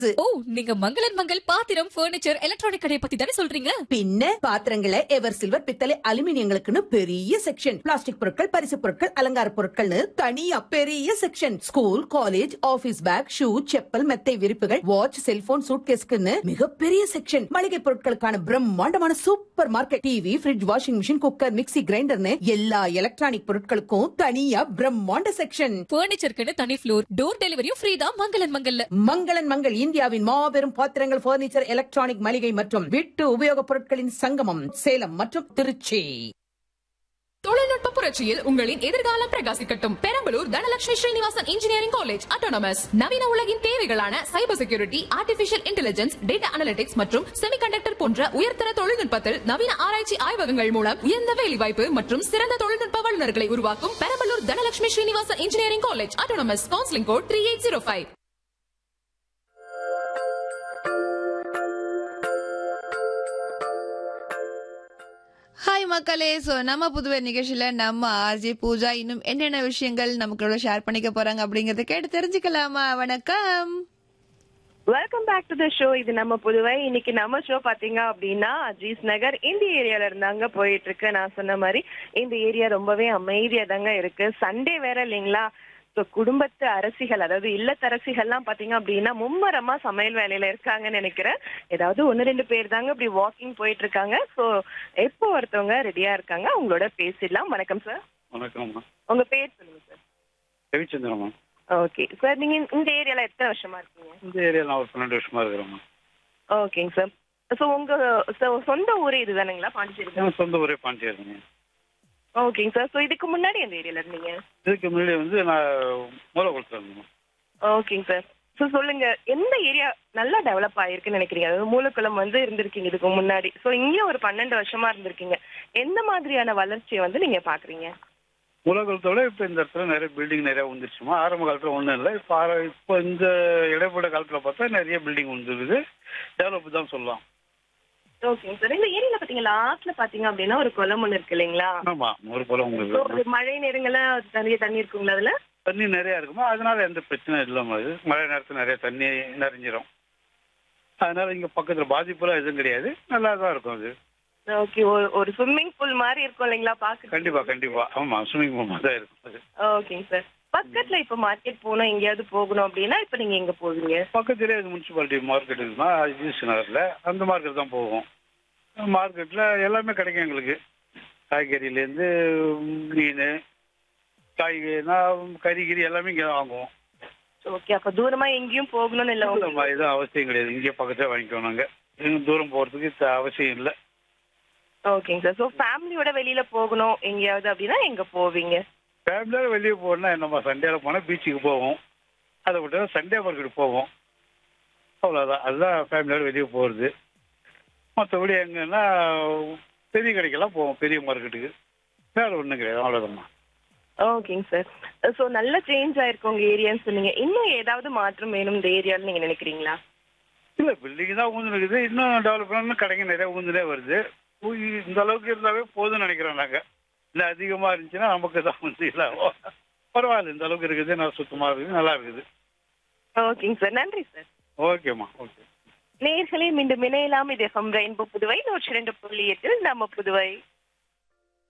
ஓ நீங்க மங்களன் மங்கள் பாத்திரம் பர்னிச்சர் எலக்ட்ரானிக் கடையை பத்தி தானே சொல்றீங்க பின்ன பாத்திரங்களை எவர் சில்வர் பித்தளை அலுமினியங்களுக்குன்னு பெரிய செக்ஷன் பிளாஸ்டிக் பொருட்கள் பரிசு பொருட்கள் அலங்கார பொருட்கள்னு தனியா பெரிய section school college office bag shoe chappal மெத்தை விரிப்புகள் வாட்ச் செல்போன் சூட்கேஸ்க்குன்னு மிகப்பெரிய செக்ஷன் மளிகை பொருட்களுக்கான பிரம்மாண்டமான supermarket TV fridge washing machine cooker mixie கிரைண்டர்னு எல்லா எலக்ட்ரானிக் பொருட்களுக்கும் தனியா பிரம்மாண்ட செக்ஷன் பர்னிச்சருக்குன்னு தனி ஃப்ளோர் டோர் டெலிவரியும் ஃப்ரீ தான் மங்களன் மங்கல்ல மங்களன் மங்கள் இந்தியாவின் மாபெரும் பாத்திரங்கள் பர்னிச்சர் எலக்ட்ரானிக் மளிகை மற்றும் வீட்டு உபயோகப் பொருட்களின் சங்கமம் சேலம் மற்றும் திருச்சி தொழில்நுட்ப புரட்சியில் உங்களின் எதிர்காலம் பிரகாசிக்கட்டும் Perambalur Dhanalakshmi Srinivasan engineering college autonomous நவீன உலகின் தேவைகளான cyber security artificial intelligence data analytics மற்றும் செமிகண்டக்டர் போன்ற உயர்தர தொழில்நுட்பத்தில் நவீன ஆராய்ச்சி ஆய்வகங்கள் மூலம் உயர்ந்த வேலைவாய்ப்பு மற்றும் சிறந்த தொழில்நுட்ப வல்லுநர்களை உருவாக்கும் Perambalur Dhanalakshmi Srinivasan engineering college autonomous counselling code three eight zero five hi மக்களே ஸோ நம்ம புதுவை நிகழ்ச்சியில நம்ம ஆர்ஜே பூஜா இன்னும் என்னென்ன விஷயங்கள் நமக்களோட ஷேர் பண்ணிக்க போறாங்க அப்படிங்கறத கேட்டு தெரிஞ்சுக்கலாமா வணக்கம் welcome back to the show இது நம்ம புதுவை இன்னைக்கு நம்ம ஷோ பாத்தீங்க அப்படின்னா அஜீஸ் நகர் இந்த ஏரியால இருந்தாங்க போயிட்டு இருக்கு நான் சொன்ன மாதிரி இந்த ஏரியா ரொம்பவே அமைதியா தாங்க இருக்கு சண்டே வேற இல்லைங்களா ஸோ குடும்பத்து அரசிகள் அதாவது இல்லத்தரசிகள்லாம் பாத்தீங்க அப்படின்னா மும்மரமா சமையல் வேலையில இருக்காங்கன்னு நினைக்கிறேன் ஏதாவது ஒன்னு ரெண்டு பேர் தாங்க இப்படி வாக்கிங் போயிட்டு இருக்காங்க ஸோ எப்போ ஒருத்தவங்க ரெடியா இருக்காங்க அவங்களோட பேசிடலாம் வணக்கம் சார் வணக்கம்மா உங்க பேர் சொல்லுங்க சார் ரவிச்சந்திரம்மா ஓகே சார் நீங்க இந்த ஏரியால எத்தனை வருஷமா இருக்கீங்க இந்த ஏரியா நான் ஒரு பன்னெண்டு வருஷமா இருக்கிறேம்மா ஓகேங்க சார் ஸோ உங்க so சொந்த ஊரே இதுதானுங்களா பாண்டிச்சேரி என் சொந்த ஊரே பாண்டிச்சேரிங்க ஓகேங்க சார் ஸோ இதுக்கு முன்னாடி எந்த ஏரியால இருந்தீங்க இதுக்கு முன்னாடி வந்து நான் மூலக்குளத்தில் இருந்தேன் ஓகேங்க சார் ஸோ சொல்லுங்க எந்த ஏரியா நல்லா டெவலப் ஆயிருக்குன்னு நினைக்கிறீங்க அதாவது மூலக்குளம் வந்து இருந்திருக்கீங்க இதுக்கு முன்னாடி ஸோ இங்கே ஒரு பன்னெண்டு வருஷமா இருந்திருக்கீங்க எந்த மாதிரியான வளர்ச்சியை வந்து நீங்க பாக்குறீங்க மூலக்குளத்தோட இப்போ இந்த இடத்துல நிறைய பில்டிங் நிறைய வந்துருச்சுமா ஆரம்ப காலத்தில் ஒன்றும் இல்லை இப்போ ஆர- இப்போ இந்த இடைப்பட்ட காலத்தில் பார்த்தா நிறைய பில்டிங் வந்துருக்குது டெவலப் தான் சொல்லலாம் ஓகேங்க சார் இந்த ஏரியால பாத்தீங்களா ஆத்துல பாத்தீங்க அப்படின்னா ஒரு குளம் ஒன்று இருக்கு இல்லைங்களா ஆமாம் ஒரு குளம் So, உங்களுக்கு ஒரு மழை நேரங்கள்ல நிறைய தண்ணி இருக்குங்களா அதுல தண்ணி நிறையா இருக்குமா அதனால எந்த பிரச்சனையும் இல்லாமல் அது மழை நேரத்தில் நிறைய தண்ணி நிறைஞ்சிரும் அதனால இங்கே பக்கத்தில் பாதிப்புலாம் எதுவும் கிடையாது நல்லா தான் இருக்கும் அது ஓகே ஒரு ஸ்விம்மிங் பூல் மாதிரி இருக்கும் இல்லைங்களா பாக்க கண்டிப்பாக கண்டிப்பாக ஆமாம் ஸ்விம்மிங் பூல் மாதிரி தான் இருக்கும் அது ஓகேங்க சார் பக்கத்துல இப்ப மார்க்கெட் போகணும் எங்கேயாவது போகணும் அப்படின்னா இப்ப நீங்க எங்க போவீங்க பக்கத்திலே முனிசிபாலிட்டி மார்க்கெட் இருக்குமா ஜிஎஸ் நகரில் அந்த மார்க்கெட் தான் போவோம் மார்க்கெட்டில் எல்லாமே கிடைக்கும் எங்களுக்கு காய்கறியிலேருந்து மீன் காய்கறினா கறிகிரி எல்லாமே இங்கே வாங்குவோம் ஓகே அப்ப தூரமா எங்கேயும் போகணும்னு இல்ல உங்களுக்கு நம்ம எதுவும் அவசியம் கிடையாது இங்கே பக்கத்தில் வாங்கிக்குவோம் நாங்கள் எதுவும் தூரம் போகிறதுக்கு த- அவசியம் இல்லை ஓகேங்க சார் ஸோ ஃபேமிலியோட வெளியில போகணும் எங்கேயாவது அப்படின்னா எங்க போவீங்க ஃபேமிலியோட வெளியே போகணும்னா நம்ம சண்டேல போனால் பீச்சுக்கு போவோம் அதை விட்டு சண்டே மார்க்கெட் போவோம் அவ்வளோதான் அதுதான் ஃபேமிலியோட வெளியே போகிறது மற்றபடி எங்கன்னா பெரிய கடைக்கெல்லாம் போவோம் பெரிய மார்க்கெட்டுக்கு வேறு ஒன்றும் கிடையாது அவ்வளோதாம்மா ஓகேங்க சார் ஸோ நல்ல சேஞ்ச் ஆயிருக்கு உங்க ஏரியான்னு சொன்னீங்க இன்னும் ஏதாவது மாற்றம் வேணும் இந்த ஏரியால நீங்க நினைக்கிறீங்களா இல்லை பில்டிங் தான் ஊந்து இருக்குது இன்னும் டெவலப் பண்ணணும் கடைங்க நிறைய ஊந்துனே வருது ஊ- இந்த அளவுக்கு இருந்தாவே போதும்னு நினைக்கிறோம் நாங்கள் இல்லை அதிகமாக இருந்துச்சுன்னா நமக்கு தான் வந்து இதாகும் பரவாயில்ல இந்த அளவுக்கு இருக்குது நல்லா சுத்தமாக இருக்குது நல்லா இருக்குது ஓகேங்க சார் நன்றி சார் ஓகேம்மா ஓகே நேர்களே மீண்டும் இணையலாம் இது எஃப்எம் ரெயின்போ புதுவை நூற்றி ரெண்டு புள்ளி எட்டில் நம்ம புதுவை